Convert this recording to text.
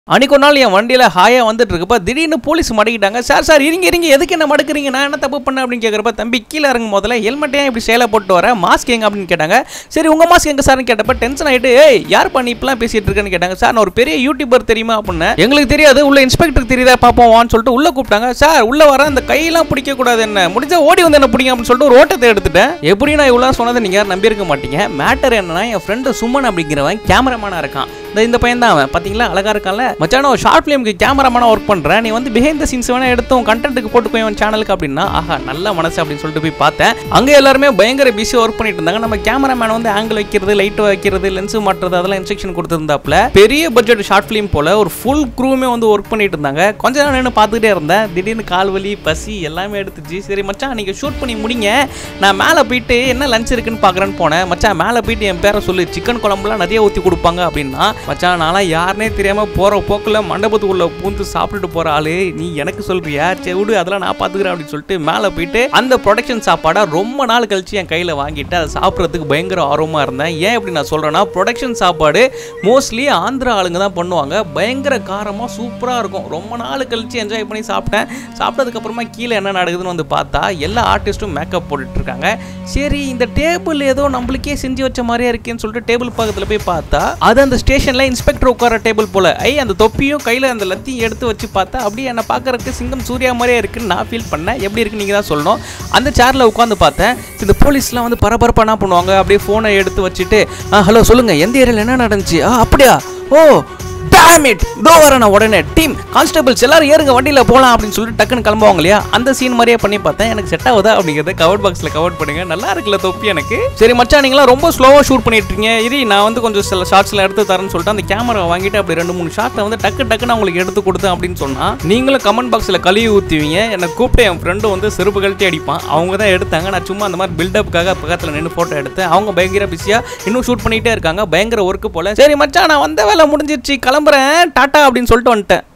அன்னைக்கு ஒரு நாள் என் வண்டியில் ஹாயாக வந்துட்டு இருக்கப்ப திடீர்னு போலீஸ் மடக்கிட்டாங்க சார் சார் இருங்க இருங்க எதுக்கு என்ன மடக்குறீங்க நான் என்ன தப்பு பண்ணேன் அப்படின்னு கேட்குறப்ப தம்பி கீழே இறங்கும் முதல்ல ஹெல்மெட் ஏன் இப்படி சேலை போட்டு வர மாஸ்க் எங்க அப்படின்னு கேட்டாங்க சரி உங்கள் மாஸ்க் எங்க சார்னு கேட்டப்ப டென்ஷன் ஆகிட்டு ஏய் யார் பண்ணி இப்பெல்லாம் பேசிட்டு இருக்கேன்னு கேட்டாங்க சார் நான் ஒரு பெரிய யூடியூபர் தெரியுமா அப்படின்னு எங்களுக்கு தெரியாது உள்ள இன்ஸ்பெக்டருக்கு தெரியுதா பார்ப்போம் வான்னு சொல்லிட்டு உள்ள கூப்பிட்டாங்க சார் உள்ள வர அந்த கையெல்லாம் பிடிக்க கூடாது என்ன முடிஞ்சா ஓடி வந்து என்ன பிடிங்க அப்படின்னு சொல்லிட்டு ஒரு ஓட்டத்தை எடுத்துட்டேன் எப்படி நான் இவ்வளோ சொன்னதை நீங்க யாரும் நம்பியிருக்க மாட்டீங்க மேட்டர் என்னன்னா என் ஃப்ரெண்டு சுமன் அப்படிங்கிறவன் கேமராமேனா இருக்கான் இந்த இந்த பையன் தான் அவன் பாத்தீங்களா அழகா இருக்கான்ல மச்சான் நான் ஷார்ட் ஃபிலிம்க்கு கேமராமேனா ஒர்க் பண்றேன் நீ வந்து பிஹைண்ட் த சீன்ஸ் வேணா எடுத்து உன் கண்டென்ட்டுக்கு போட்டு போய் உன் சேனலுக்கு அப்படின்னா ஆஹா நல்ல மனசு அப்படின்னு சொல்லிட்டு போய் பார்த்தேன் அங்க எல்லாருமே பயங்கர பிஸி ஒர்க் பண்ணிட்டு இருந்தாங்க நம்ம கேமராமேன் வந்து ஆங்கிள் வைக்கிறது லைட் வைக்கிறது லென்ஸ் மாட்டுறது அதெல்லாம் இன்ஸ்ட்ரக்ஷன் கொடுத்துருந்தாப்புல பெரிய பட்ஜெட் ஷார்ட் ஃபிலிம் போல ஒரு ஃபுல் க்ரூமே வந்து ஒர்க் பண்ணிட்டு இருந்தாங்க கொஞ்ச நேரம் நின்று பார்த்துக்கிட்டே இருந்தேன் திடீர்னு கால் வலி பசி எல்லாமே எடுத்துச்சு சரி மச்சான் நீங்க ஷூட் பண்ணி முடிங்க நான் மேலே போயிட்டு என்ன லஞ்ச் இருக்குன்னு பார்க்குறேன்னு போனேன் மச்சான் மேலே போயிட்டு என் பேரை சொல்லு சிக்கன் குழம்புலாம் நிறைய ஊற்றி கொடுப்பாங்க அப்படின்னா மச்சான் நான்லாம் யாருனே தெரியாம போற போக்குல மண்டபத்துக்குள்ள பூந்து சாப்பிட்டுட்டு போற ஆளு நீ எனக்கு சொல்றியா சரி விடு அதெல்லாம் நான் பாத்துக்கிறேன் அப்படின்னு சொல்லிட்டு மேலே போயிட்டு அந்த ப்ரொடக்ஷன் சாப்பாடை ரொம்ப நாள் கழிச்சு என் கையில வாங்கிட்டு அதை சாப்பிட்றதுக்கு பயங்கர ஆர்வமா இருந்தேன் ஏன் இப்படி நான் சொல்றேன்னா ப்ரொடக்ஷன் சாப்பாடு மோஸ்ட்லி ஆந்திரா ஆளுங்க தான் பண்ணுவாங்க பயங்கர காரமா சூப்பரா இருக்கும் ரொம்ப நாள் கழிச்சு என்ஜாய் பண்ணி சாப்பிட்டேன் சாப்பிட்டதுக்கு அப்புறமா கீழே என்ன நடக்குதுன்னு வந்து பார்த்தா எல்லா ஆர்டிஸ்ட்டும் மேக்கப் போட்டுட்டு இருக்காங்க சரி இந்த டேபிள் ஏதோ நம்மளுக்கே செஞ்சு வச்ச மாதிரியே இருக்கேன்னு சொல்லிட்டு டேபிள் பக்கத்துல போய் பார்த்தா அது அந்த ஸ்டேஷன்ல இன்ஸ்பெக்டர் உட்கார டேபிள் போல ஐ அந்த தொப்பியும் கையில அந்த லத்தியும் எடுத்து வச்சு பார்த்தா அப்படியே என்ன பார்க்கறதுக்கு சிங்கம் சூர்யா மாதிரியே இருக்குன்னு நான் ஃபீல் பண்ணேன் எப்படி இருக்கு நீங்க தான் சொல்லணும் அந்த சேர்ல உட்காந்து பார்த்தேன் இந்த போலீஸ்லாம் வந்து பரபரப்பா என்ன பண்ணுவாங்க அப்படியே ஃபோனை எடுத்து வச்சுட்டு ஹலோ சொல்லுங்க எந்த ஏரியால என்ன நடந்துச்சு ஆ அப்படியா ஓ damn it இதோ வரேன் நான் உடனே டீம் கான்ஸ்டபிள்ஸ் எல்லாரும் ஏறுங்க வண்டியில் போகலாம் அப்படின்னு சொல்லிட்டு டக்குன்னு கிளம்புவாங்க இல்லையா அந்த சீன் மாதிரியே பண்ணி பார்த்தேன் எனக்கு செட் ஆகுதா அப்படிங்கிறத கவர் பாக்ஸில் கவர் பண்ணுங்க நல்லா இருக்குல்ல தொப்பி எனக்கு சரி மச்சான் நீங்களாம் ரொம்ப ஸ்லோவாக ஷூட் பண்ணிட்டு இருக்கீங்க இது நான் வந்து கொஞ்சம் சில ஷார்ட்ஸ்ல எடுத்து தரேன்னு சொல்லிட்டு அந்த கேமரா வாங்கிட்டு அப்படி ரெண்டு மூணு ஷார்ட்டை வந்து டக்கு டக்குன்னு உங்களுக்கு எடுத்து கொடுத்தேன் அப்படின்னு சொன்னா நீங்களும் கமெண்ட் பாக்ஸில் கழுவி ஊற்றுவீங்க என்னை கூப்பிட்டு என் ஃப்ரெண்டு வந்து செருப்பு கழட்டி அடிப்பான் அவங்க தான் எடுத்தாங்க நான் சும்மா அந்த மாதிரி பில்டப்புக்காக பக்கத்தில் நின்று ஃபோட்டோ எடுத்தேன் அவங்க பயங்கர பிஸியாக இன்னும் ஷூட் பண்ணிட்டே இருக்காங்க பயங்கர ஒர்க்கு போல சரி மச்சான் நான் வந்த வேலை முடிஞ்சிருச்சு கிளம்புறேன் டாட்டா அப்படின்னு சொல்லிட்டு வந்துட்டேன்